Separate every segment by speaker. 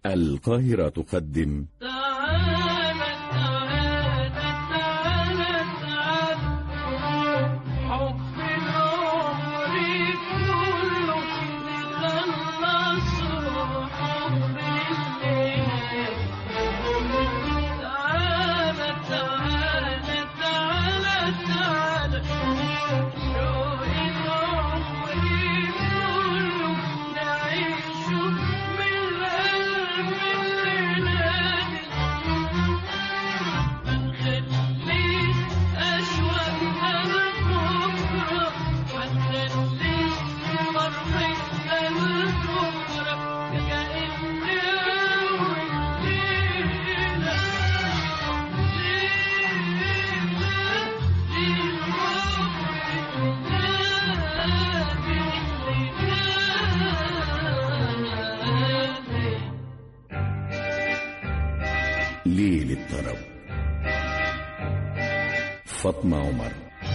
Speaker 1: القاهرة تقدم
Speaker 2: تعالى تعالى تعالى تعالى حب العمر كله نخلصه حب الليل تعالى تعالى تعالى تعالى شوق العمر كله نعيشه من قلب الليالي خليش أشواقنا لبكرة وخليش فرحتنا لبكرة كأن أول ليلة ليلة
Speaker 1: ليل الطرب فاطمة عمر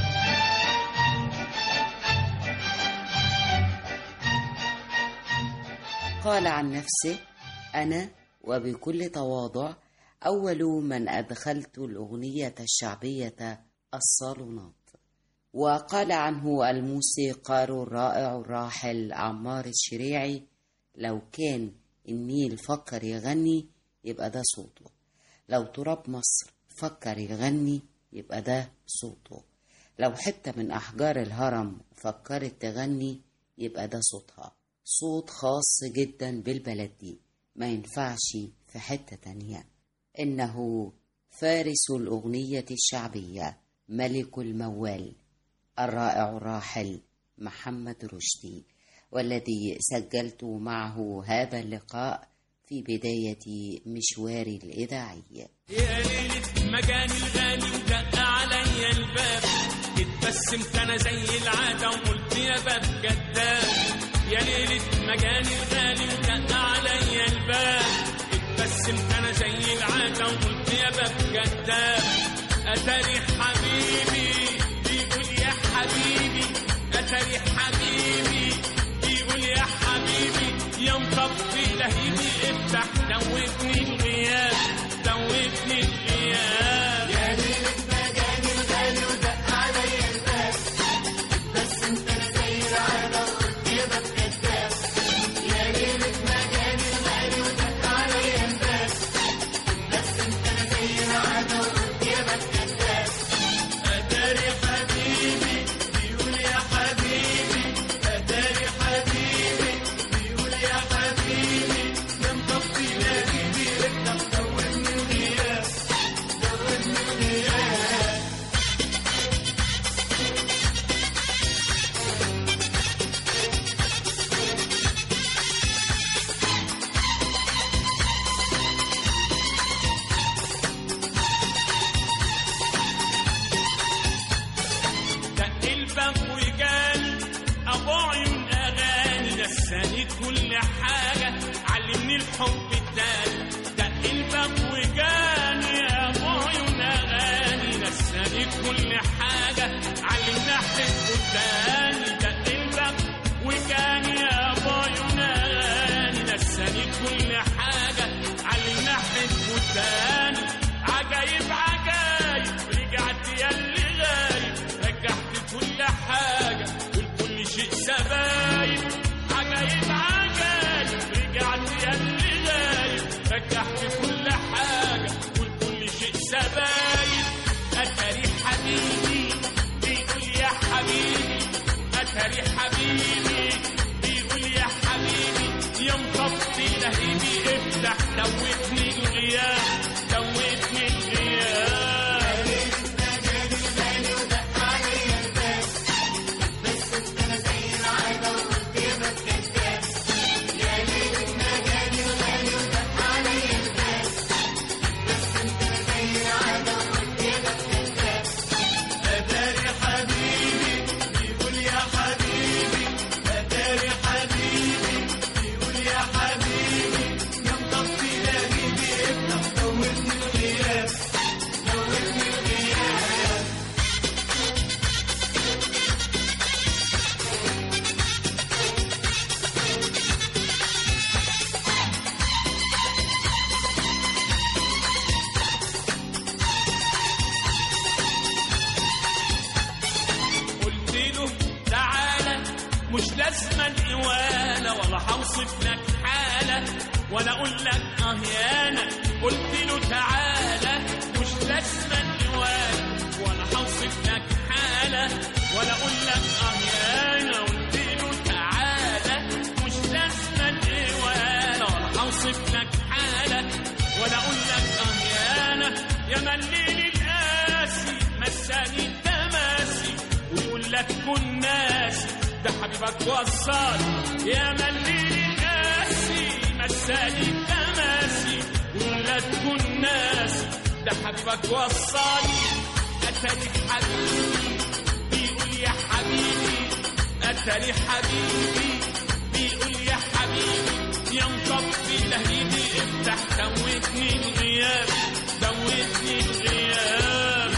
Speaker 3: قال عن نفسه أنا وبكل تواضع أول من أدخلت الأغنية الشعبية الصالونات وقال عنه الموسيقار الرائع الراحل عمار الشريعي لو كان النيل فكر يغني يبقى ده صوته لو تراب مصر فكر يغني يبقى ده صوته لو حتة من أحجار الهرم فكرت تغني يبقى ده صوتها صوت خاص جدا بالبلد دي ما ينفعش في حتة تانية إنه فارس الأغنية الشعبية ملك الموال الرائع الراحل محمد رشدي والذي سجلت معه هذا اللقاء في بداية مشواري الإذاعي
Speaker 4: يا ليلة مجاني الغالي ودق عليا الباب اتبسمت انا زي العادة وقلت يا باب كداب يا ليلة مجاني الغالي ودق عليا الباب اتبسمت انا زي العادة وقلت يا باب كداب اتاري حبيبي بيقول يا حبيبي اتاري حبيبي بيقول يا حبيبي يا مطفي لهيبي افتح دوتني الغياب دوتني الغياب يا أداري حبيبي بيقول يا حبيبي أداري حبيبي بيقول يا حبيبي يا مطفي لهيبي افتح دوتني الغياب دوتني الغياب دق الباب وجاني ابو عيون اغاني نساني كل حاجه علمني الحب التاني دق الباب وجاني ابو عيون اغاني نساني كل حاجه علمني احبه تاني دق الباب وجاني ابو عيون اغاني نساني كل حاجه علمني احبه تاني عجايب عجايب رجعت يا اللي غايب رجعت كل حاجة والكل شيء سبايب عجايب عجايب رجعت يا اللي غايب رجعت كل حاجة والكل شيء سبايب أتاري حبيبي بيقول يا حبيبي أتاري حبيبي بيقول يا حبيبي يا مطفي لهيبي افتح دوتني الغياب دوتني الغياب أداري حبيبي بيقول يا حبيبي أداري حبيبي بيقول يا حبيبي يا مطفي لهيبي افتح هوصف لك حالة ولا اقول لك اه يانا قلت له تعالى مش لازم النوال ولا هوصف لك حالة ولا اقول لك اه يانا قلت له تعالى مش لازم النوال ولا هوصف لك حالة ولا اقول لك اه يانا يا مليل القاسي مساني التماسي ويقول لك كن ناسي ده حبيبك وصال يا مليل القاسي مساني التماسي ويقول لك كن ناسي ده حبيبك وصال اتاري حبيبي بيقول يا حبيبي اتاري حبيبي بيقول يا حبيبي ينطق في لهيبي افتح دوتني الغياب دوتني الغياب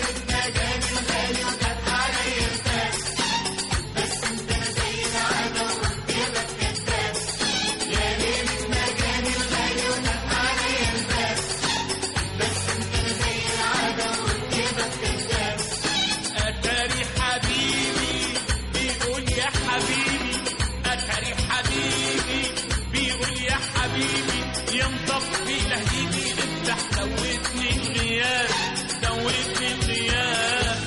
Speaker 4: أتاري حبيبي بيقول يا حبيبي أتاري حبيبي بيقول يا حبيبي ينطق في لهيبي افتح دوتني الغياب دوتني الغياب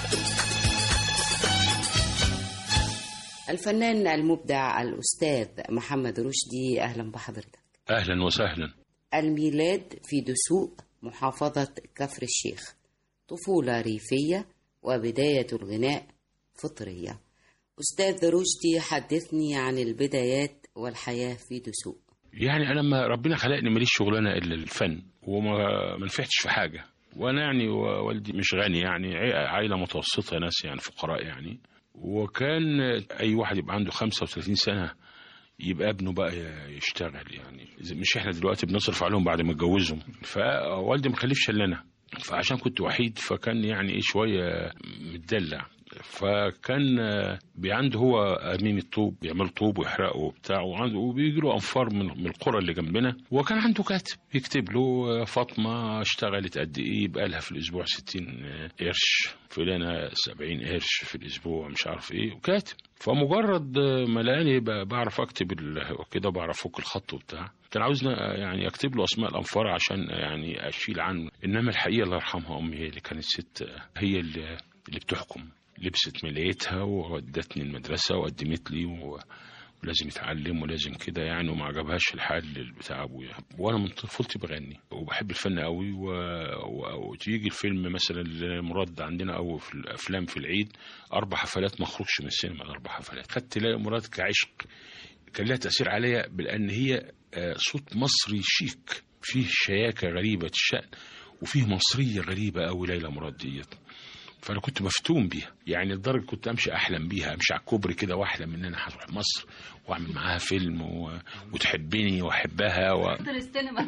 Speaker 3: الفنان المبدع الأستاذ محمد رشدي أهلا بحضرتك
Speaker 5: اهلا وسهلا
Speaker 3: الميلاد في دسوق محافظة كفر الشيخ طفولة ريفية وبداية الغناء فطرية أستاذ رشدي حدثني عن البدايات والحياة في دسوق
Speaker 5: يعني انا لما ربنا خلقني ماليش شغلانه الا الفن وما ما نفعتش في حاجه وانا يعني والدي مش غني يعني عي- عائله متوسطه ناس يعني فقراء يعني وكان اي واحد يبقى عنده 35 سنه يبقى ابنه بقى يشتغل يعني زي- مش احنا دلوقتي بنصرف عليهم بعد ما اتجوزهم فوالدي ما خلفش الا انا فعشان كنت وحيد فكان يعني ايه شويه متدلع فكان آه، بي- عنده هو امين الطوب بيعمل طوب ويحرقه وبتاع وعنده وبيجي له انفار من, من القرى اللي جنبنا وكان عنده كاتب يكتب له آه، فاطمه اشتغلت قد ايه يبقى لها في الاسبوع 60 قرش فلانه 70 قرش في الاسبوع مش عارف ايه وكاتب فمجرد آه، ما لقاني ب- بعرف اكتب ال- كده بعرف افك الخط وبتاع كان عاوزنا آه، يعني اكتب له اسماء الانفار عشان آه، يعني اشيل عنه انما الحقيقه الله يرحمها امي هي اللي كانت ست آه، هي اللي اللي بتحكم لبست ملايتها وودتني المدرسة وقدمت لي و... ولازم يتعلم ولازم كده يعني وما عجبهاش الحال بتاع ابويا وانا من طفولتي بغني وبحب الفن قوي و... و... وتيجي الفيلم مثلا مراد عندنا او في الافلام في العيد اربع حفلات ما اخرجش من السينما الاربع حفلات خدت ليلى مراد كعشق كان لها تاثير عليا بان هي آه، صوت مصري شيك فيه شياكه غريبه الشأن وفيه مصريه غريبه قوي ليلى مراد ديت فانا كنت مفتون بيها يعني لدرجه كنت امشي احلم بيها امشي على الكوبري كده واحلم ان انا هروح مصر واعمل معاها فيلم و... وتحبني واحبها و...
Speaker 6: حضر السينما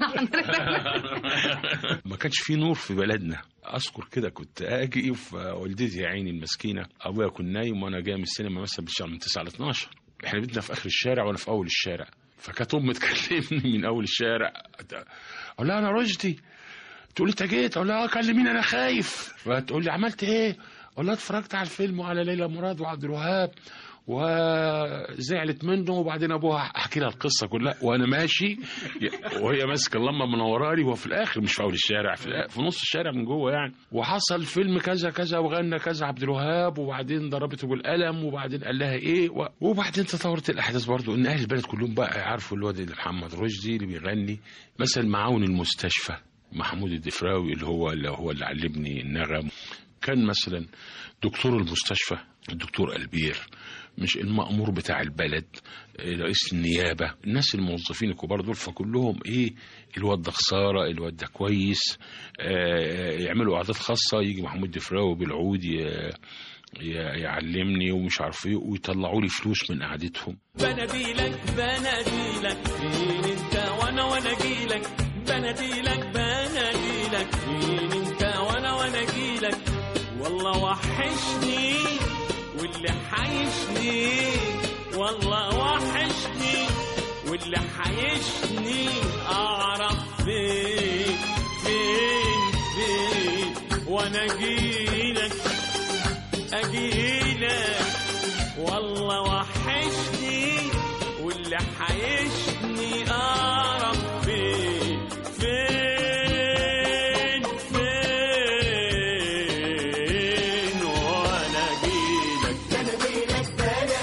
Speaker 5: ما كانش في نور في بلدنا اذكر كده كنت اجي والدتي يا عيني المسكينه ابويا كان نايم وانا جاي من السينما مثلا بتشتغل من 9 ل 12 احنا بيتنا في اخر الشارع وانا في اول الشارع فكانت امي تكلمني من اول الشارع اقول لها انا رشدي تقول لي انت جيت اقول لها اه كلميني انا خايف فتقول لي عملت ايه اقول لها اتفرجت على الفيلم وعلى ليلى مراد وعبد الوهاب وزعلت منه وبعدين ابوها احكي لها القصه كلها وانا ماشي وهي ماسكه اللمبه منوره لي وفي الاخر مش في اول الشارع في, الآ- في نص الشارع من جوه يعني وحصل فيلم كذا كذا وغنى كذا عبد الوهاب وبعدين ضربته بالقلم وبعدين قال لها ايه و... وبعدين تطورت الاحداث برضو ان اهل البلد كلهم بقى يعرفوا الواد اللي محمد رشدي اللي بيغني مثلا معاون المستشفى محمود الدفراوي اللي هو اللي هو اللي علمني النغم كان مثلا دكتور المستشفى الدكتور البير مش المأمور بتاع البلد آه، رئيس النيابة الناس الموظفين الكبار دول فكلهم ايه الواد ده خسارة الواد ده كويس آه، يعملوا قعدات خاصة يجي محمود دفراوي بالعود ي- ي- يعلمني ومش عارف ايه ويطلعوا لي فلوس من قعدتهم
Speaker 4: بناديلك بناديلك فين انت وانا وانا اجيلك بناديلك بناديلك فين انت وانا وانا اجيلك والله وحشني واللي حيشني والله وحشني واللي حيشني اعرف فين فين فين وانا اجيلك اجيلك والله وحشني واللي حيشني اعرف فين فين فين وانا جيلك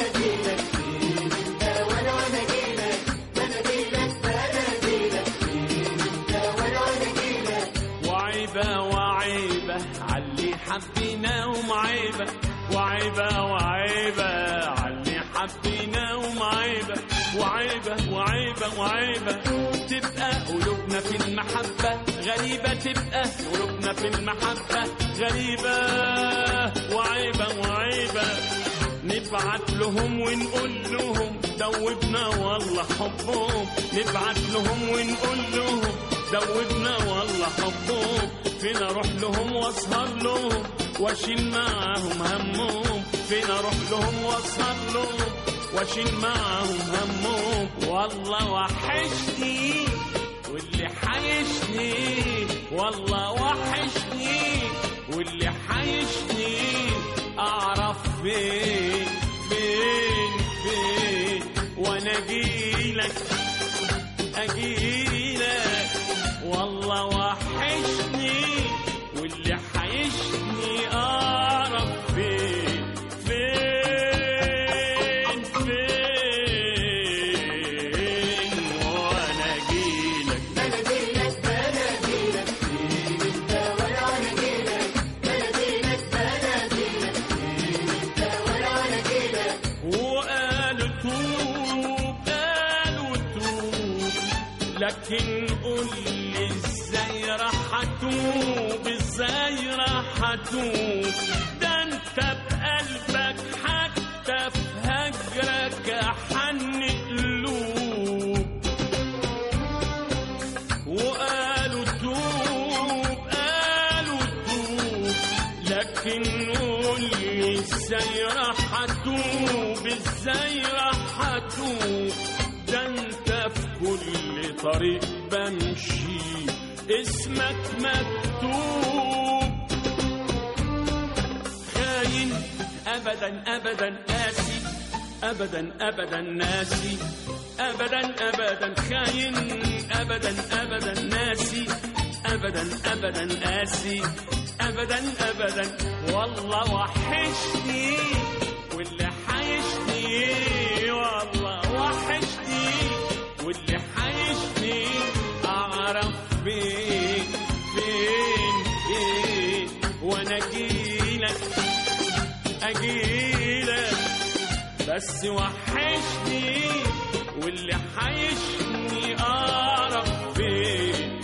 Speaker 4: وعيبة وعيبة علي حبينا ومعيبة وعيبة وعيبة علي حبينا ومعيبة وعيبة وعيبة وعيبة تبقى قلوبنا في المحبة غريبة تبقى قلوبنا في المحبة غريبة وعيبة وعيبة نبعت لهم ونقول لهم دوبنا والله حبهم نبعت لهم ونقول لهم دوبنا والله حبهم فين اروح لهم واسهر لهم واشيل معاهم همهم فين اروح لهم واسهر لهم واشيل معاهم همهم والله وحشني واللي حيشني والله وحشني واللي حيشني اعرف فين فين فين وانا اجيلك اجيلك والله وحشني واللي حيشني اعرف فين فين فين وانا اجيلك وقالوا توب قالوا توب لكن قول لي ازاي راح اتوب ازاي راح اتوب ده انت بقلبك حتى في هجرك احن قلوب وقالوا توب قالوا توب لكن قول لي ازاي راح اتوب ازاي راح اتوب ده انت في كل طريق بمشي اسمك مكتوب خاين ابدا ابدا قاسي ابدا ابدا ناسي ابدا ابدا خاين ابدا ابدا ناسي ابدا ابدا قاسي ابدا ابدا والله وحشني واللي حيشني والله وحشني واللي حيشني اعرف فين فين ايه وانا اجيلك اجيلك بس وحشني واللي حيشني اعرف فين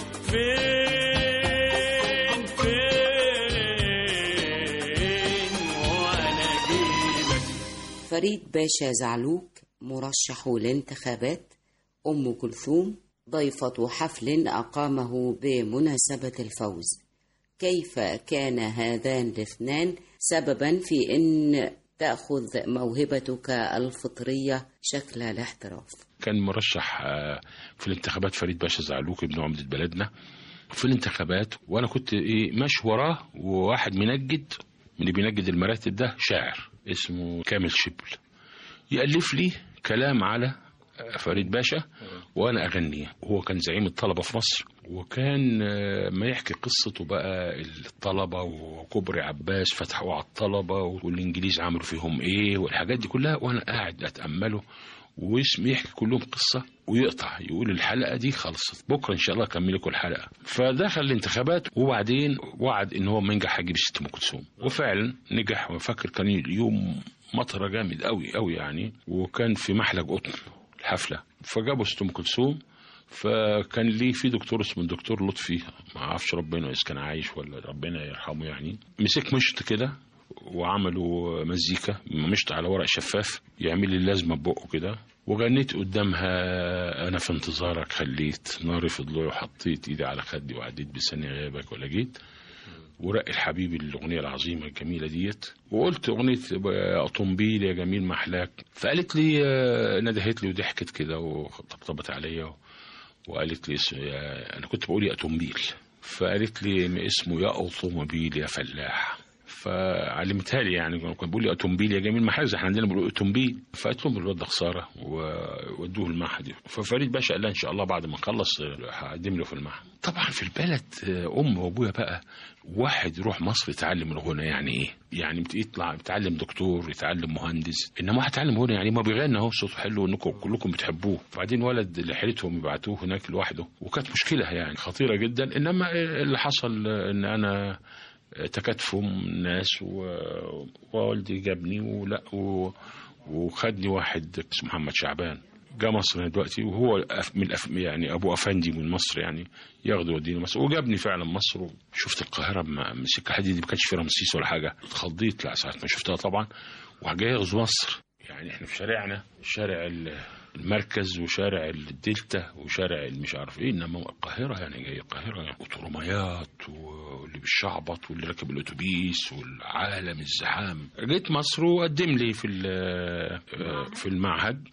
Speaker 4: فين فين وانا اجيلك
Speaker 3: فريد باشا زعلوك مرشح الانتخابات أم كلثوم ضيفة حفل أقامه بمناسبة الفوز كيف كان هذان الاثنان سببا في أن تأخذ موهبتك الفطرية شكل الاحتراف
Speaker 5: كان مرشح آه، في الانتخابات فريد باشا زعلوك ابن عمدة بلدنا في الانتخابات وانا كنت ايه ماشي وراه وواحد منجد من اللي بينجد المراتب ده شاعر اسمه كامل شبل يألف لي كلام على آه، فريد باشا وانا اغنيه هو كان زعيم الطلبه في مصر وكان آه، ما يحكي قصته بقى الطلبه وكوبري عباس فتحوا على الطلبه والانجليز عملوا فيهم ايه والحاجات دي كلها وانا قاعد اتامله واسم يحكي كلهم قصة ويقطع يقول الحلقة دي خلصت بكرة إن شاء الله أكمل لكم الحلقة فدخل الانتخابات وبعدين وعد إن هو ما ينجح هيجيب ست أم كلثوم وفعلا نجح وفاكر كان اليوم مطرة جامد قوي قوي يعني وكان في محلق قطن الحفلة فجابوا ست أم كلثوم فكان لي في دكتور اسمه الدكتور لطفي ما اعرفش ربنا اذا كان عايش ولا ربنا يرحمه يعني مسك مشط كده وعملوا مزيكا مشط على ورق شفاف يعمل لي اللازمه ببقه كده وغنيت قدامها انا في انتظارك خليت ناري في ضلوعي وحطيت ايدي على خدي وعديت بثانيه غيابك ولا جيت ورق الحبيب الاغنيه العظيمه الجميله ديت وقلت اغنيه اطنبيل يا جميل محلاك فقالت لي آه، ندهت لي وضحكت كده وطبطبت عليا وقالت لي اسم- يا- انا كنت بقول يا اطنبيل فقالت لي اسمه يا اوتوموبيل يا فلاح فعلمتها لي يعني كان بيقول لي اوتومبيل يا جميل ما حاجه احنا عندنا بنقول اوتومبيل فقلت لهم الواد ده خساره وودوه المعهد ففريد باشا قال لها ان شاء الله بعد ما نخلص هقدم له في المعهد طبعا في البلد ام وابويا بقى واحد يروح مصر يتعلم الغنى يعني ايه؟ يعني يطلع يتعلم دكتور يتعلم مهندس انما واحد يتعلم غنى يعني ما بيغني اهو صوته حلو وانكم كلكم بتحبوه وبعدين ولد لحيلتهم يبعتوه هناك لوحده وكانت مشكله يعني خطيره جدا انما اللي حصل ان انا تكاتفوا الناس و- ووالدي جابني ولا و- وخدني واحد اسمه محمد شعبان جه مصر هنا دلوقتي وهو أف- من الأف... يعني ابو افندي من مصر يعني ياخده يوديني مصر وجابني فعلا مصر وشفت القاهره ما- من سكه حديد دي ما كانش في رمسيس ولا حاجه اتخضيت لا ساعه ما شفتها طبعا وجاي يغزو مصر يعني احنا في شارعنا شارع ال- المركز وشارع الدلتا وشارع مش عارف ايه انما القاهره يعني جاي القاهره يعني وطرميات واللي بالشعبط واللي راكب الاتوبيس والعالم الزحام جيت مصر وقدم لي في ال- في المعهد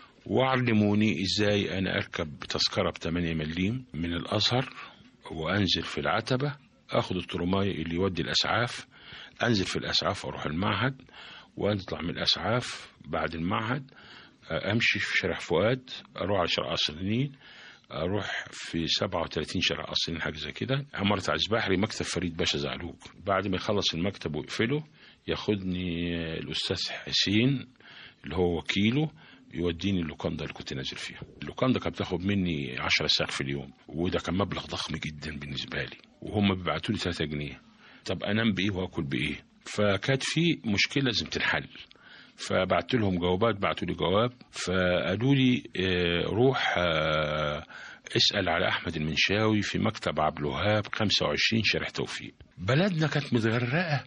Speaker 5: وعلموني ازاي انا اركب تذكره ب 8 مليم من الازهر وانزل في العتبه اخد الترماي اللي يودي الاسعاف انزل في الاسعاف اروح المعهد واطلع من الاسعاف بعد المعهد امشي في شارع فؤاد اروح على شارع قصر النيل اروح في 37 شارع قصر النيل حاجه زي كده عمارة عز بحري مكتب فريد باشا زعلوك بعد ما يخلص المكتب ويقفله ياخدني الاستاذ حسين اللي هو وكيله يوديني اللوكاندا اللي كنت نازل فيها اللوكاندا كانت بتاخد مني 10 ساعات في اليوم وده كان مبلغ ضخم جدا بالنسبه لي وهم بيبعتوا لي 3 جنيه طب انام بايه واكل بايه فكانت في مشكله لازم تنحل فبعت لهم جوابات بعتوا لي جواب فقالوا لي آه، روح آه، اسال على احمد المنشاوي في مكتب عبد الوهاب 25 شارع توفيق بلدنا كانت متغرقه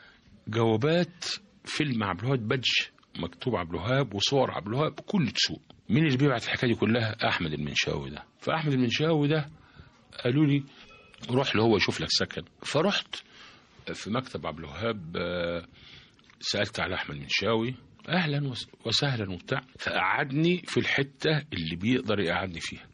Speaker 5: جوابات فيلم عبد الوهاب بادج مكتوب عبد الوهاب وصور عبد الوهاب بكل سوق مين اللي بيبعت الحكايه دي كلها احمد المنشاوي ده فاحمد المنشاوي ده قالوا لي روح له هو يشوف لك سكن فرحت في مكتب عبد الوهاب آه، سالت على احمد منشاوي اهلا وس- وسهلا وبتاع فقعدني في الحته اللي بيقدر يقعدني فيها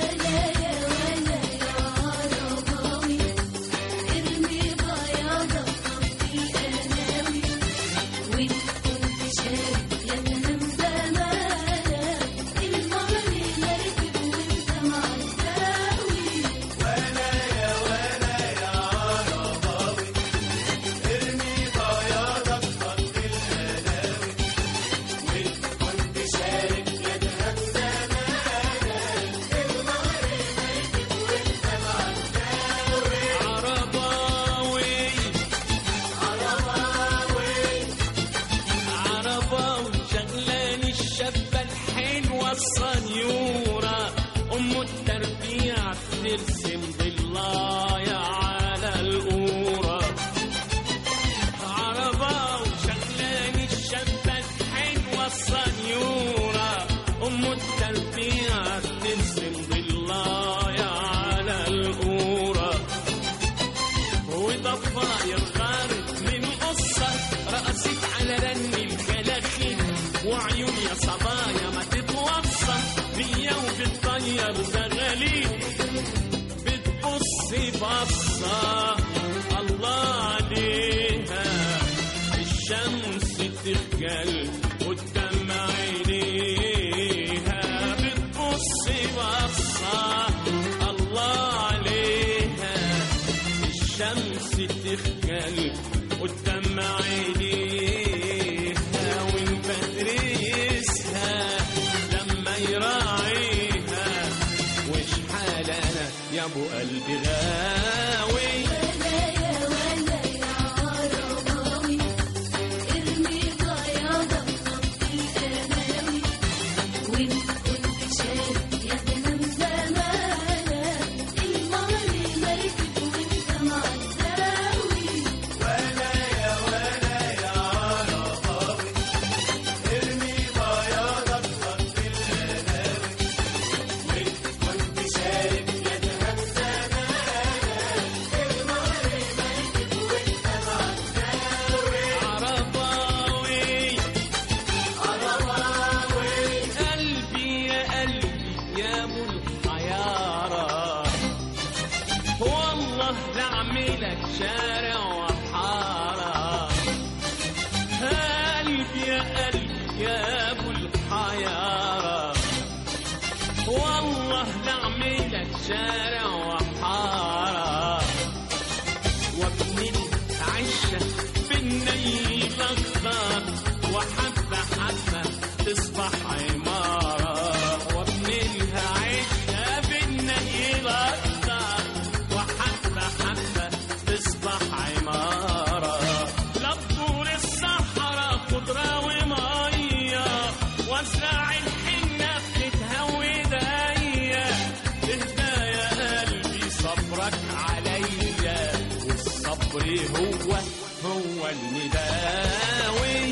Speaker 4: عرباوي عرباوي شغلاني الشابة الحلوة الصنيورة أم التربيع ترسم ضلايا على القورة عرباوي شغلاني الشابة الحلوة الصنيورة أم التربيع ترسم ضلايا على القورة وضفاير غارت من قصة رقصت على رن الكلاخين وعيون يا صبايا ما تتوصى هي وبتطير زغاليل بتبص بصة الله عليها الشمس تخجل قدام عينيها بتبص بصة الله عليها الشمس تخجل قدام عينيها والبدر يسهى لما يراعيها وش حال انا يا ابو قلبي غاوي عرباوي قلبي يا قلبي يا ابو الحيارة والله لعملك شارع وحارة هو هو المداوي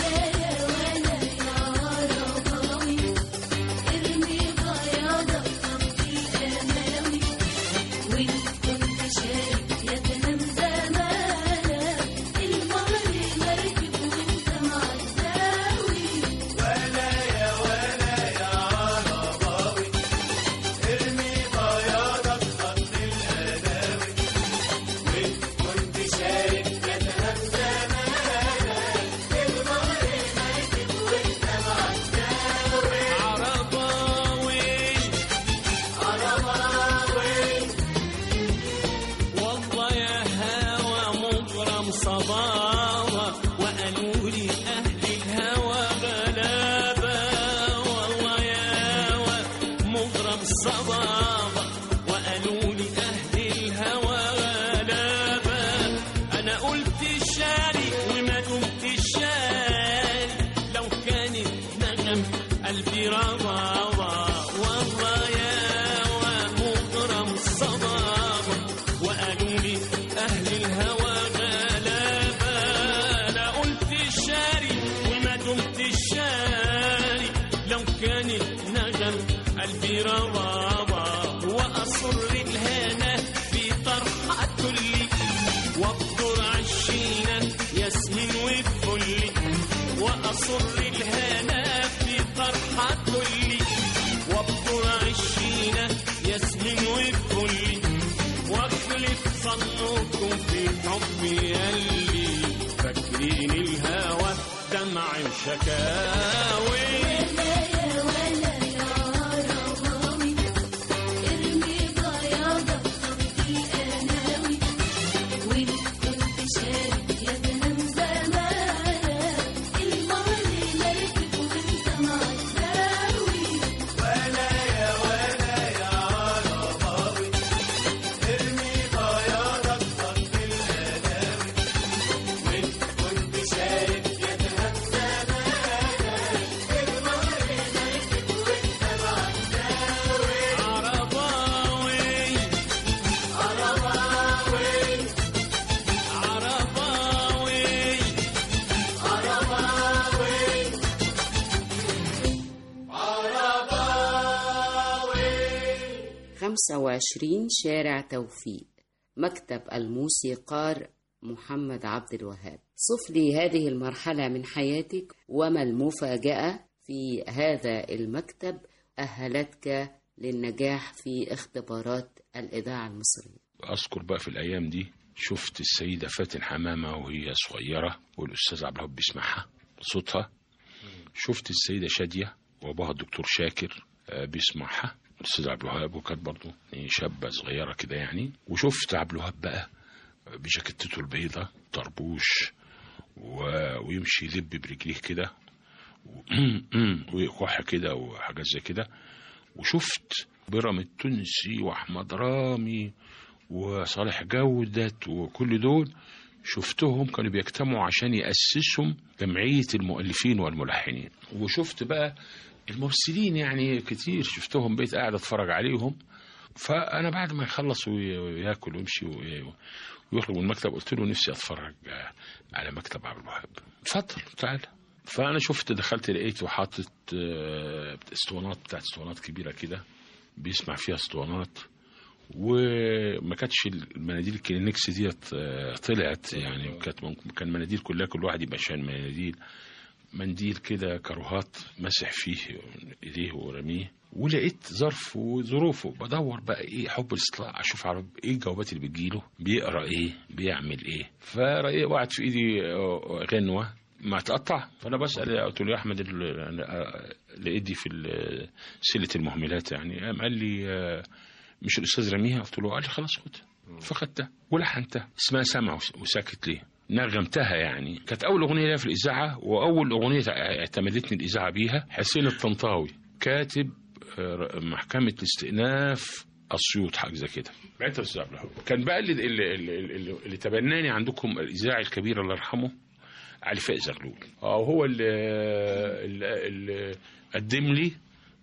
Speaker 4: عرباوي والله يا هوى مغرم صباوة وقالوا لي أهل الهوى غلابة والله يا هوى مغرم صباوة وقالوا لي أهل الهوى غلابة أنا قلت الشاري وما دمت الشاري لو كانت نغم قلبي رضاوة والله يا ومغرم صبابة وقالوا لي أهل الهوى غلابة أنا قلت الشاري وما دمت الشاري لو كانت نغم قلبي رضاوة وأصر الهنا في طرحة كلي وابدر عشينا ياسمين وفلي وأصر الهنا في طرحة كلي وابدر عشينا ياسمين وفلي واخلف ظنكم في حبي يلي فاكرين الهوى دمع وشكاوي عرباوي عرباوي
Speaker 3: 25 شارع توفيق مكتب الموسيقار محمد عبد الوهاب صف لي هذه المرحلة من حياتك وما المفاجأة في هذا المكتب أهلتك للنجاح في اختبارات الإذاعة المصرية
Speaker 5: اذكر بقى في الايام دي شفت السيده فاتن حمامه وهي صغيره والاستاذ عبد الوهاب بيسمعها صوتها شفت السيده شاديه وابوها الدكتور شاكر آه، بيسمعها الاستاذ عبد الوهاب وكانت برضه شابه صغيره كده يعني وشفت عبد الوهاب بقى بجاكيتته البيضة طربوش و... ويمشي يلب برجليه كده و... ويكح كده وحاجات زي كده وشفت بيرام التونسي واحمد رامي وصالح جودت وكل دول شفتهم كانوا بيجتمعوا عشان يأسسوا جمعية المؤلفين والملحنين وشفت بقى الممثلين يعني كتير شفتهم بقيت قاعد اتفرج عليهم فانا بعد ما يخلص وي- وياكل ويمشي وي- ويخرج من المكتب قلت له نفسي اتفرج آه، على مكتب عبد الوهاب اتفضل تعال فانا شفت دخلت لقيته حاطط آه، اسطوانات بتاعت اسطوانات كبيره كده بيسمع فيها اسطوانات وما كانتش المناديل الكلينكس ديت آه، طلعت يعني كانت ممكن- كان مناديل كلها كل واحد يبقى شان مناديل منديل كده كروهات مسح فيه ايديه ورميه ولقيت ظرف وظروفه بدور بقى ايه حب الاستطلاع اشوف عرب ايه الجوابات اللي بتجيله بيقرا ايه بيعمل ايه فرأي وقعت في ايدي آه، غنوه ما تقطع فانا بسال قلت له يا احمد ال- أنا لقيت دي في ال- سله المهملات يعني قام قال لي آه، مش الاستاذ رميها قلت له قال لي خلاص خدها فخدتها ولحنتها اسمها سمع وس- وساكت ليه نغمتها يعني كانت اول اغنيه ليا في الاذاعه واول اغنيه اعتمدتني الاذاعه بيها حسين الطنطاوي كاتب آه، محكمه الاستئناف اسيوط حاجه زي كده بعت الاستاذ عبد الوهاب كان بقى اللي, اللي, اللي, اللي, اللي تبناني عندكم الاذاعي الكبير الله يرحمه علي فائز زغلول اه هو اللي, اللي, اللي قدم لي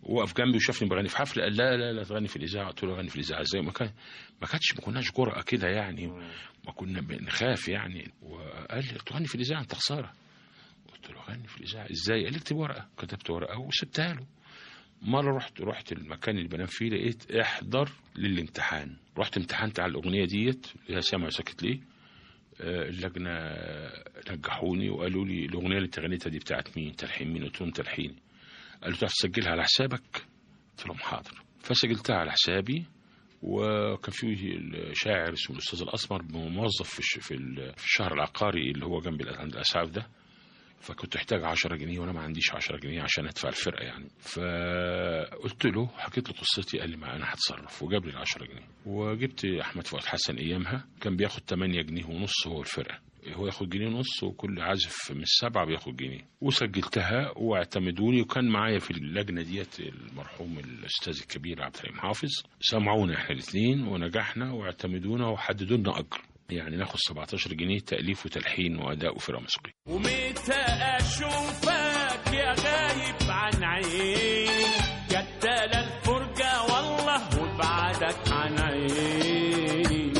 Speaker 5: وقف جنبي وشافني بغني في حفله قال لا لا لا تغني في الاذاعه قلت له غني في الاذاعه ازاي ما كان ما كانتش ما كناش جرأه كده يعني ما كنا بنخاف يعني وقال لي تغني في الاذاعه انت خساره قلت له غني في الاذاعه ازاي قال لي اكتب ورقه كتبت ورقه وسبتها له مره رحت رحت المكان اللي بنام فيه لقيت احضر للامتحان رحت امتحنت على الاغنيه ديت يا سامع ساكت ليه آه، اللجنه نجحوني وقالوا لي الاغنيه اللي انت غنيتها دي بتاعت مين تلحين مين قلت لهم تلحين قالوا تعرف تسجلها على حسابك قلت لهم حاضر فسجلتها على حسابي وكان في شاعر اسمه الاستاذ الاسمر موظف في الش- في ال- في الشهر العقاري اللي هو جنب الأ- عند الاسعاف ده فكنت محتاج 10 جنيه وانا ما عنديش 10 جنيه عشان ادفع الفرقه يعني فقلت له حكيت له قصتي قال لي ما انا هتصرف وجاب لي ال 10 جنيه وجبت احمد فؤاد حسن ايامها كان بياخد 8 جنيه ونص هو الفرقه هو ياخد جنيه ونص وكل عازف من السبعه بياخد جنيه وسجلتها واعتمدوني وكان معايا في اللجنه ديت المرحوم الاستاذ الكبير عبد الحليم حافظ سمعونا احنا الاثنين ونجحنا واعتمدونا وحددوا لنا اجر يعني ناخد 17 جنيه تاليف وتلحين واداء وفرقه موسيقيه
Speaker 4: ومتى اشوفك يا غايب عن عيني جدال الفرجة والله وبعدك عن عيني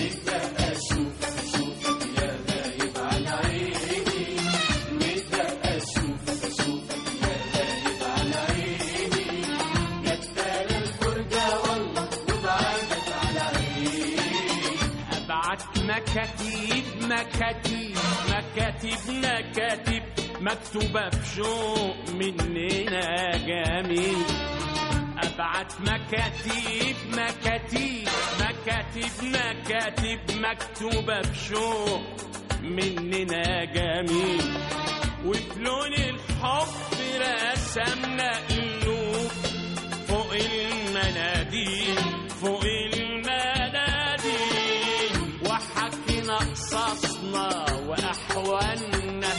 Speaker 4: ابعت مكاتيب مكاتيب مكاتيب مكاتيب مكتوبة بشوق مننا جميل ابعت مكاتيب مكاتيب مكاتيب مكاتيب مكتوبة بشوق مننا جميل وفي لون الحب رسمنا قلوب فوق المناديل فوق المناديل وحكينا قصصنا واحوالنا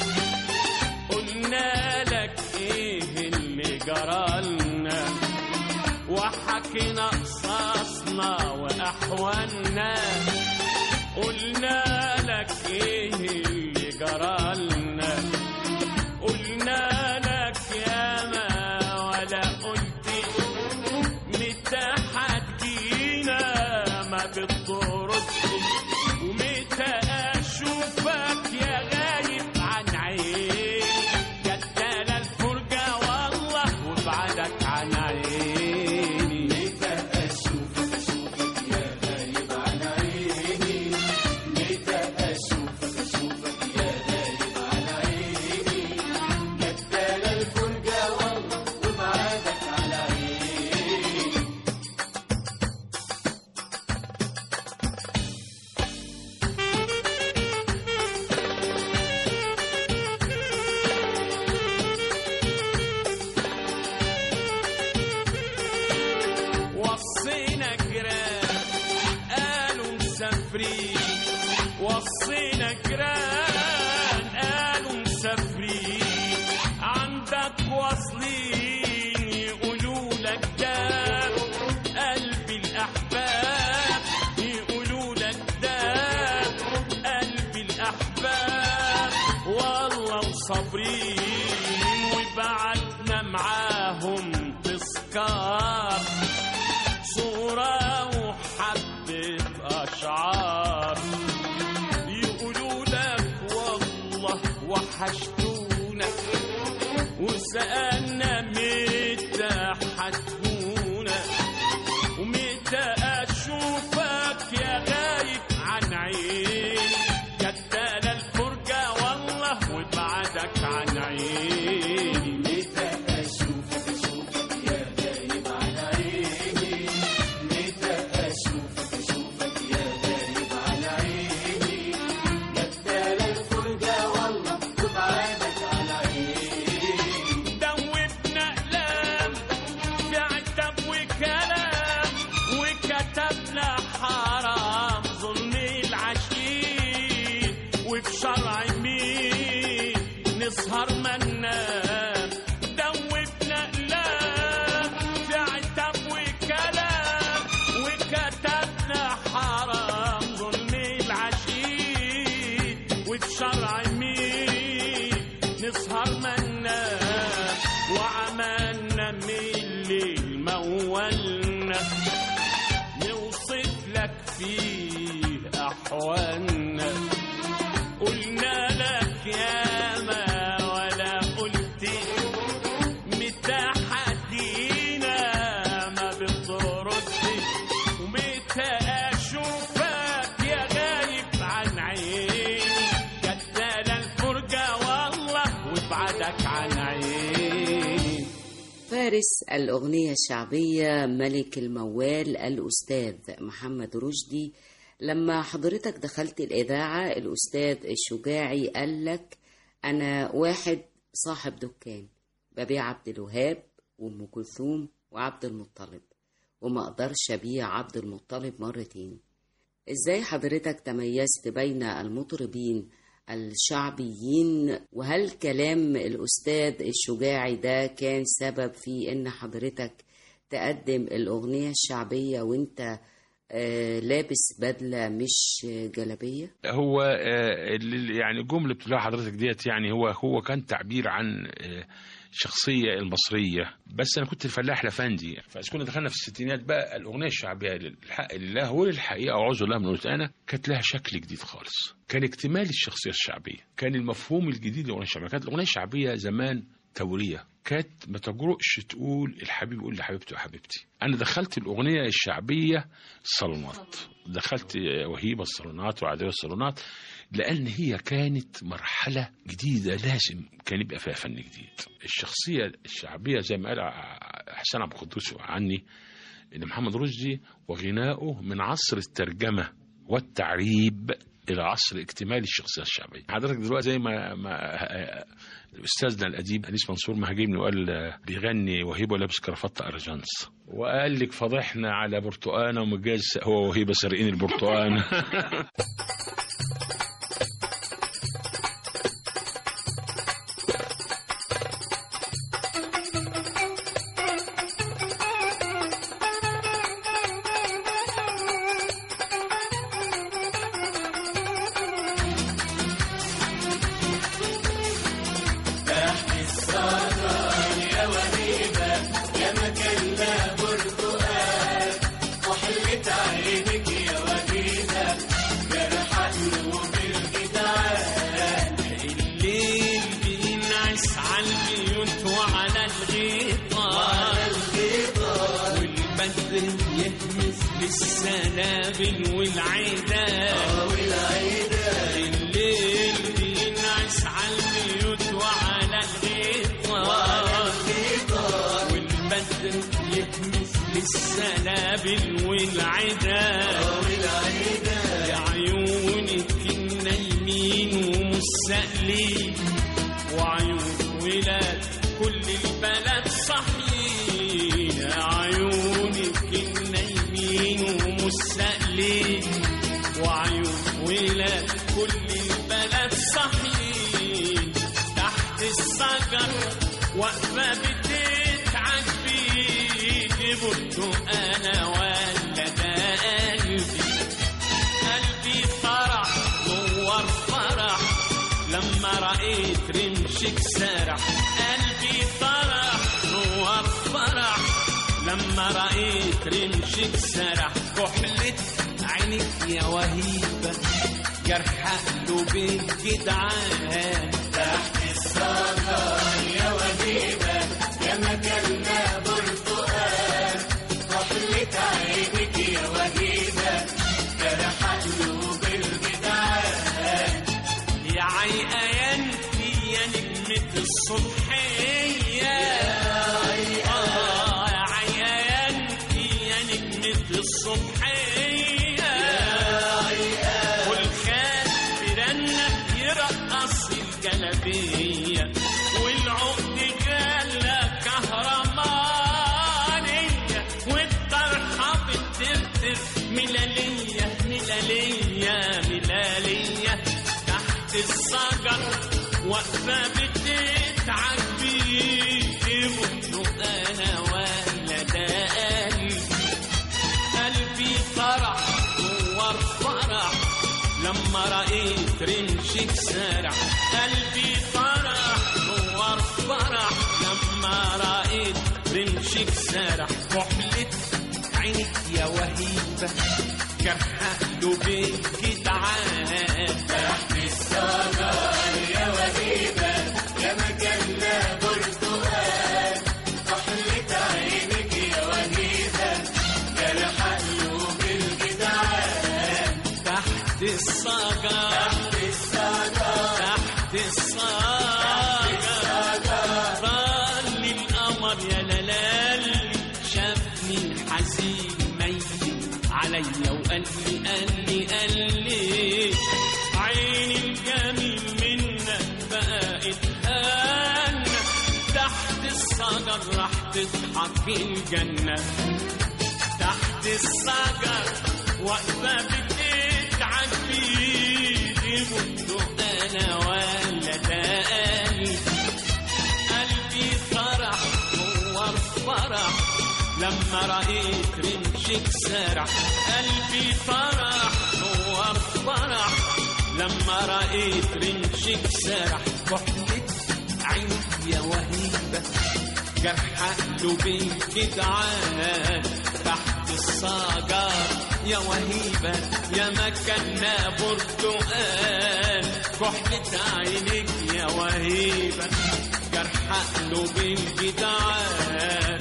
Speaker 4: قلنا لك ايه اللي جرالنا وحكينا قصصنا واحوالنا قلنا لك ايه اللي جرالنا قلنا لك يا ما ولا قلت متى هتجينا ما بترد ومتى اشوفك يا غايب عن عيني جدال الفرجة والله وبعدك عن عيني متى اشوفك اشوفك يا غايب عن عيني متى اشوفك اشوفك يا غايب عن عيني جدال الفرجة والله وبعدك عن عيني وصينا جيران قالوا مسافرين وصينا جيران قالوا مسافرين عندك واصلين يقولوا لك ده قلبي الاحباب يقولوا لك ده قلبي الاحباب والله وصابرين وبعتنا معاهم تذكار صورة وحبة أشعار يقولوا لك والله وحشتونا وسألنا متى حتكونا ومتى أشوفك يا غايب عن عين جدال الفرجة والله وبعدك عن عيني متى أشوفك أشوفك يا غايب عن عيني متى أشوفك أشوفك يا غايب عن عيني جدال الفرجة والله وبعدك عن عيني أحوالنا قلنا لك يا ما ولا قلت متى حدينا ما بترد ومتى أشوفك يا غايب عن عيني كتالة الفرجة والله وابعدك عن عيني
Speaker 3: فارس الأغنية الشعبية ملك الموال الأستاذ محمد رشدي لما حضرتك دخلت الإذاعة الأستاذ الشجاعي قال لك أنا واحد صاحب دكان ببيع عبد الوهاب وأم كلثوم وعبد المطلب وما أقدرش أبيع عبد المطلب مرتين إزاي حضرتك تميزت بين المطربين الشعبيين وهل كلام الأستاذ الشجاعي ده كان سبب في إن حضرتك تقدم الأغنية الشعبية وإنت آه، لابس بدلة مش جلبية؟
Speaker 5: هو آه، اللي- يعني الجمله اللي بتقولها حضرتك ديت يعني هو هو كان تعبير عن آه، الشخصيه المصريه بس انا كنت الفلاح لفندي فاذا كنا دخلنا في الستينات بقى الاغنيه الشعبيه للحق لله وللحقيقه اعوذ بالله من قلت انا كانت لها شكل جديد خالص كان اكتمال الشخصيه الشعبيه كان المفهوم الجديد للاغنيه الشعبيه كانت الاغنيه الشعبيه زمان توريه كانت ما تجرؤش تقول الحبيب يقول لحبيبته يا حبيبتي انا دخلت الاغنيه الشعبيه الصالونات دخلت وهيبه الصالونات وعدويه الصالونات لان هي كانت مرحله جديده لازم كان يبقى فيها فن جديد الشخصيه الشعبيه زي ما قال حسين عبد القدوس عني ان محمد رشدي وغناؤه من عصر الترجمه والتعريب الى عصر اكتمال الشخصيه الشعبيه حضرتك دلوقتي زي ما, ما استاذنا الاديب انيس منصور مهاجمني وقال آه، بيغني وهيبه لابس كرافته ارجانس وقال لك فضحنا على برتقانه ومجاز هو وهيبه سارقين البرتقانه
Speaker 4: الليل بينعس على البيوت وعلى الغيطان والبدر يهمس بالسنابل والعيدان الليل بينعس على البيوت وعلى الغيطان والبدر يهمس بالسنابل والعيدان يا عيونك النايمين ومستقلين وعيون ولاد كل البلد صحيين يا عيونك النايمين ومستقلين وعيون ولاد كل البلد صحيين تحت الشجر واقفة بتتعجبي برضو انا ولا ده قلبي قلبي فرح نور فرح لما رأيت رمشك سرح قلبي فرح نور فرح لما رأيت رمشك سرح كحلة عينك يا وهيبة جرح قلوب جدعان تحت الصدر يا وهيبة يا مكاننا برتقال كحلة عينك يا وهيبة جرح قلوب الجدعان يا عيقيانتي يا نجمة الصبحية آه يا عيقيانتي يا نجمة الصبحية والخال برنة يرقص الجلبية والعقد جالة كهرمانية والطرحة بترتر ملالية ملالية ملالية تحت الشجر واقفة بتتعبي قلت أنا ولا ده قلبي قلبي فرح نور فرح لما رأيت رمشك سرح قلبي فرح نور فرح لما رأيت رمشك سرح كحلة عينك يا وهيبة جرح قلوب جدعان تحت الصدر يا وهيبة يا مجنة برتقال طحلة عينك يا وهيبة جرح قلوب الجدعان تحت الصدر تحت الصدر تحت الصدر طال القمر يا لالي شافني الحزين ميت عليا وقال لي قال لي قال لي عيني الجميل منك بقت هانة تحت الصدر راح تضحك الجنة تحت الشجر واقفة بتدعك بيدي مت أنا ولا تاني قلبي فرح هو الفرح لما رأيت رمشك سرح قلبي فرح هو الفرح لما رأيت رمشك سرح كحلة عينك يا وهيبة جرح قلوبي جدعان تحت الصاجار يا وهيبة يا مكنا برتقال كحلة عينك يا وهيبة جرح قلوبي جدعان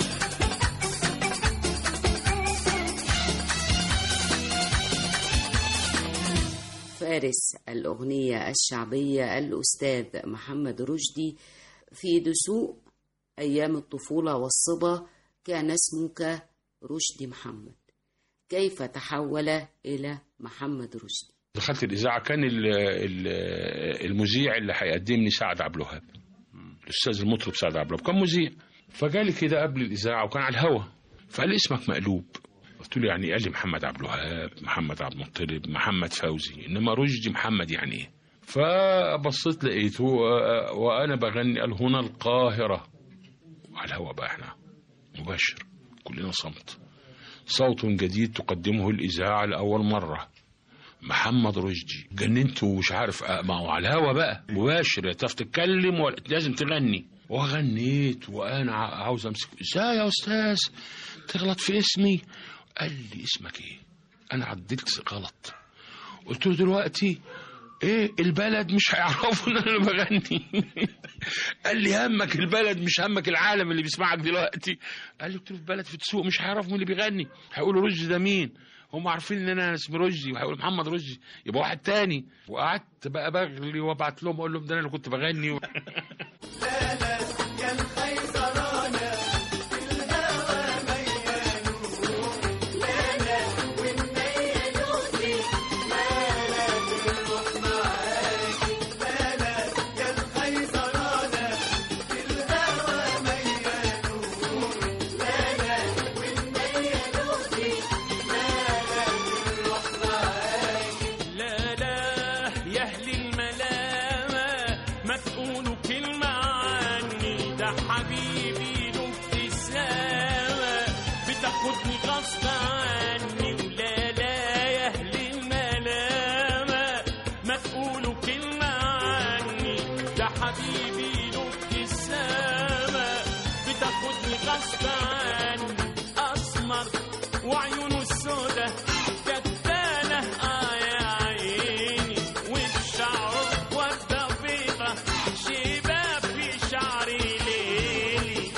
Speaker 3: فارس الأغنية الشعبية الأستاذ محمد رشدي في دسوق أيام الطفولة والصبا كان اسمك رشدي محمد كيف تحول إلى محمد رشدي
Speaker 5: دخلت الاذاعه كان ال- ال- المذيع اللي هيقدمني سعد عبد الوهاب الاستاذ المطرب سعد عبد الوهاب كان مذيع فجالي كده قبل الاذاعه وكان على الهوا فقال لي اسمك مقلوب قلت له يعني إيه؟ قال لي محمد عبد الوهاب محمد عبد المطلب محمد فوزي انما رشدي محمد يعني ايه فبصيت لقيته و- وانا بغني قال هنا القاهره على الهوا بقى احنا مباشر كلنا صمت صوت جديد تقدمه الاذاعه لاول مره محمد رشدي جننت ومش عارف أ- ما هو على الهوا بقى مباشر يا تعرف تتكلم ولا لازم تغني وغنيت وانا ع- عاوز امسك ازاي يا استاذ تغلط في اسمي قال لي اسمك ايه انا عدلت غلط قلت له دلوقتي ايه البلد مش هيعرفوا ان انا بغني قال لي همك البلد مش همك العالم اللي بيسمعك دلوقتي قال لي قلت له في بلد في السوق مش هيعرفوا مين اللي بيغني هيقولوا رشدي ده مين هم عارفين ان انا اسمي رشدي وهيقولوا محمد رشدي يبقى واحد تاني وقعدت بقى بغلي وابعت لهم اقول لهم ده انا اللي كنت بغني و...
Speaker 4: لا لا يا اهل الملامه ما تقولوا كلمه عني ده حبيبي له ابتسامه بتاخدني غصب عني لا لا يا اهل الملامه ما تقولوا كلمه عني ده حبيبي له ابتسامه بتاخدني غصب عني اسمر وعيونه السودا كتانه اه يا عيني والشعر ورده بيضه شباب في شعري ليلي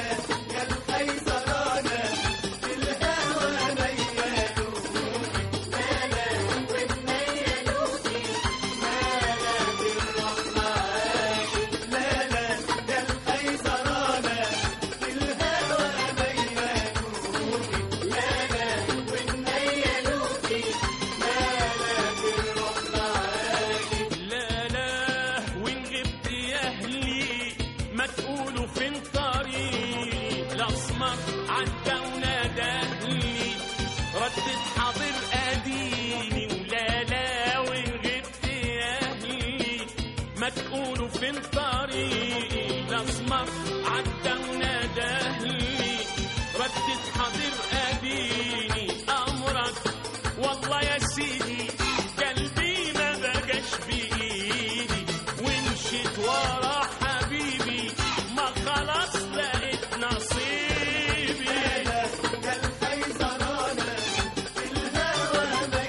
Speaker 4: لا لا وين غبت يا اهلي ما تقولوا فين طريقي الاسمر عدى وناداني ردت حاضر اديني ولا لا وين غبت يا اهلي ما تقولوا فين طريقي الاسمر عدى وناداني ردت حاضر اديني امرك والله يا سيدي قلبي ما بقاش بايدي ومشيت ورا حبيبي ما خلاص لقيت نصيبي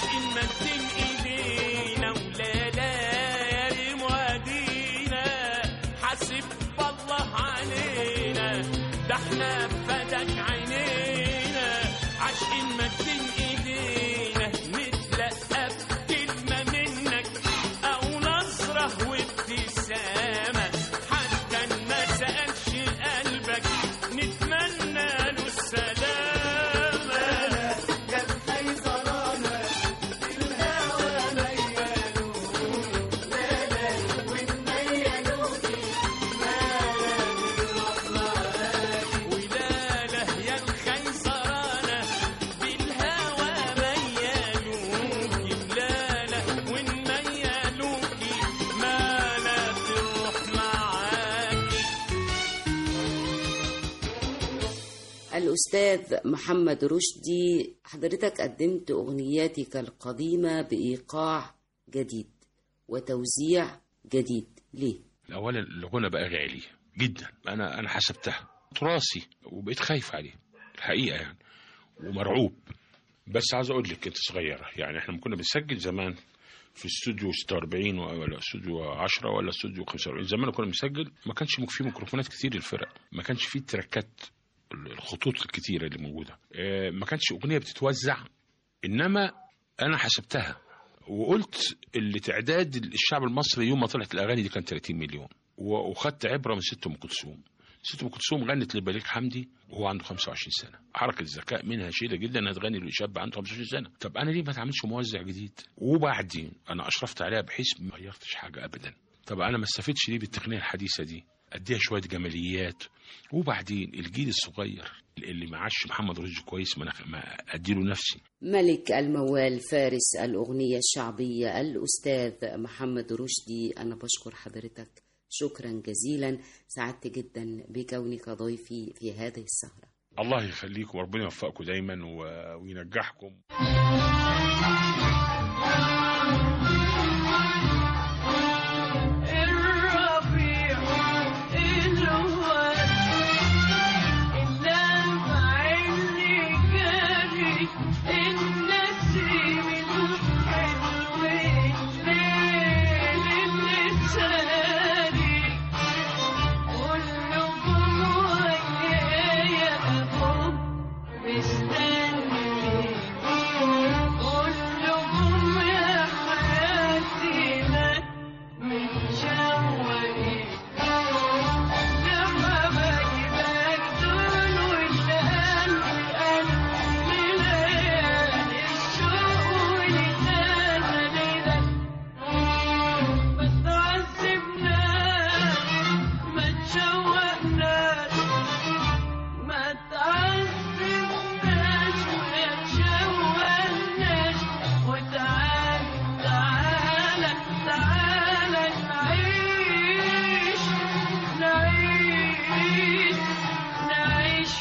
Speaker 4: عاشقين مدين ايدينا ولا ليالي موادينا حاسب الله علينا ده احنا بفدك عينينا عاشقين مدين ايدينا نتلقى بكلمة منك او نظرة وابتسامة حتى إن ما سألش قلبك نتمنى له السلامة ولاله يا الخيزرانة بالهوى ميالوكي ولاله وإن ميالوكي ما لا تروح معاكي
Speaker 3: الأستاذ محمد رشدي حضرتك قدمت أغنياتك القديمة بإيقاع جديد وتوزيع جديد ليه؟
Speaker 5: اولا الغنى بقى غالي جدا انا انا حسبتها تراثي وبقيت خايف عليه الحقيقه يعني ومرعوب بس عايز اقول لك انت صغيره يعني احنا كنا بنسجل زمان في استوديو 46 ولا استوديو 10 ولا استوديو 45 زمان كنا بنسجل ما كانش في ميكروفونات كتير للفرق ما كانش في تراكات الخطوط الكتيره اللي موجوده آه، ما كانش اغنيه بتتوزع انما انا حسبتها وقلت اللي تعداد الشعب المصري يوم ما طلعت الاغاني دي كان 30 مليون و- وخدت عبره من ست ام كلثوم ست ام كلثوم غنت لبليغ حمدي وهو عنده 25 سنه حركه ذكاء منها شديده جدا انها تغني لشاب عنده 25 سنه طب انا ليه ما اتعملش موزع جديد وبعدين انا اشرفت عليها بحيث ما غيرتش حاجه ابدا طب انا ما استفدتش ليه بالتقنيه الحديثه دي اديها شويه جماليات وبعدين الجيل الصغير اللي ما عاش محمد رشدي كويس ما أنا- ما اديله نفسي
Speaker 3: ملك الموال فارس الأغنية الشعبية الأستاذ محمد رشدي أنا بشكر حضرتك شكرا جزيلا سعدت جدا بكونك ضيفي في هذه السهرة
Speaker 5: الله يخليكم وربنا يوفقكم دايما و- وينجحكم
Speaker 2: الربيع الأول اللمع اللي جاري النسيم الحلو الليل اللي ساري والنجوم ويايا أبوك مستني والنجوم يا حياتي لك متشوقين لما بجيبك دول والقلب قلب ليالي الشوق ولتاني لك ما تعذبناش ما تشوقناش ما تعذبناش ولا تشوقناش وتعال تعال تعال نعيش نعيش نعيش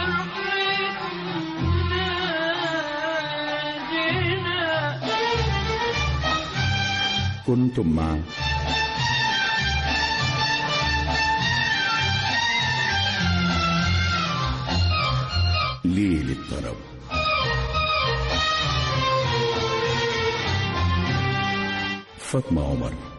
Speaker 2: فرحتنا
Speaker 1: كنتم مع ليل الطرب فاطمة عمر